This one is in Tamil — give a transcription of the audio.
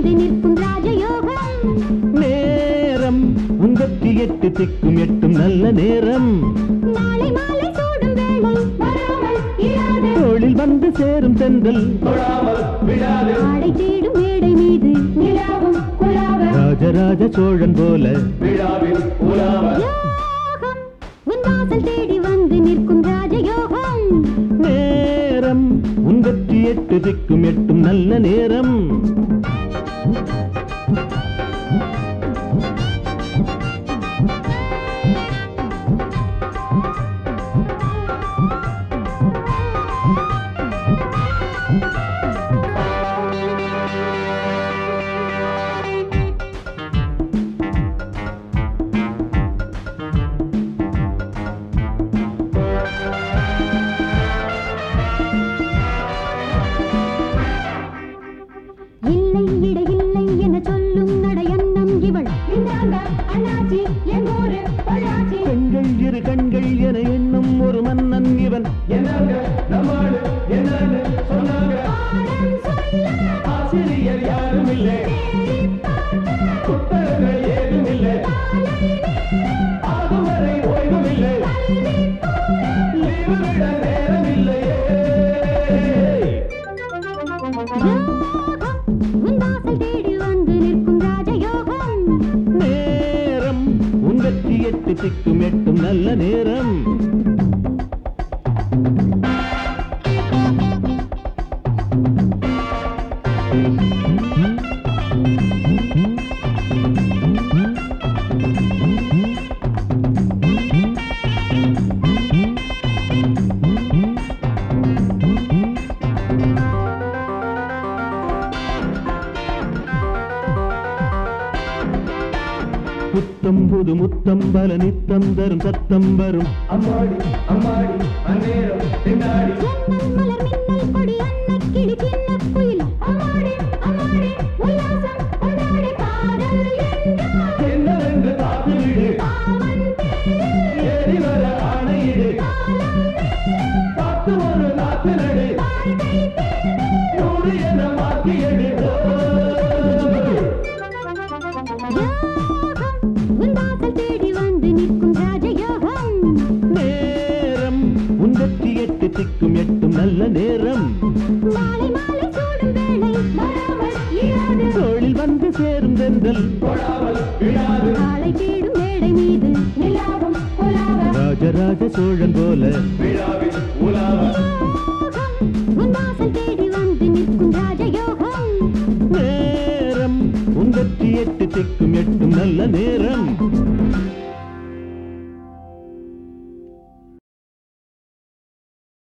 வந்து நிற்கும் ராஜயோகம் நேரம் உங்கத்தி எட்டு திக்கும் எட்டும் நல்ல நேரம் நாளை மாலை சூடும் வேளை வராமல் இராது தோளில் வந்து சேரும் தென்றல் ஆடை தேடும் மேடை மீது நிலாவும் குலாவ ராஜராஜ சோழன் போல யோகம் உன் வாசல் தேடி வந்து நிற்கும் ராஜயோகம் நேரம் உங்கத்தி எட்டு திக்கும் எட்டும் நல்ல நேரம் இல்லை இடையில்லை என சொல்லும் நடையன்னம் இவள் இந்தாங்க அண்ணாச்சி எங்கூரு பொள்ளாச்சி கண்கள் இரு கண்கள் என எண்ணும் ஒரு மன்னன் இவன் பாடம் சொல்ல ஆசிரியர் யாரும் இல்லை புத்தகங்கள் ஏதும் இல்லை ஆகும் வரை ஓய்வும் இல்லை லீவு விட நேரம் இல்லையே யோகம் உன் வாசல் தேடி வந்து நிற்கும் ராஜயோகம் நேரம் உங்கத்தி எட்டு திக்கும் எட்டும் நல்ல நேரம் புத்தம் புது முத்தம் பல நித்தம் தரும் சத்தம் வரும் அம்மாடி அம்மாடி அந்நேரம் பின்னாடி ஜன்னல் மலர் மின்னல் கொடி அன்னை கிளி சின்ன குயில் அம்மாடி அம்மாடி உல்லாசம் கொண்டாடி காதல் என்றால் என்னவென்று பார்த்துவிடு அவன் ஏறி வர ஆணையிடு பார்த்து ஒரு நாத்து நடு நூறு என மாற்றி எடு யோகம் உன் வாசல் தேடி வந்து நிற்கும் ராஜயோகம் நேரம் உங்கத்தி எட்டு திக்கும் எட்டும் நல்ல நேரம் மாலை மாலை சூடும் வேளை வராமல் இராது தோளில் வந்து சேரும் தென்றல் ஆளை தேடும் மேடை மீது நிலாவும் குலாவ ராஜராஜ சோழன் போல யோகம் உன் வாசல் தேடி வந்து நிற்கும் ராஜயோகம் நேரம் உங்கத்தி எட்டு திக்கும் எட்டும் நல்ல நேரம்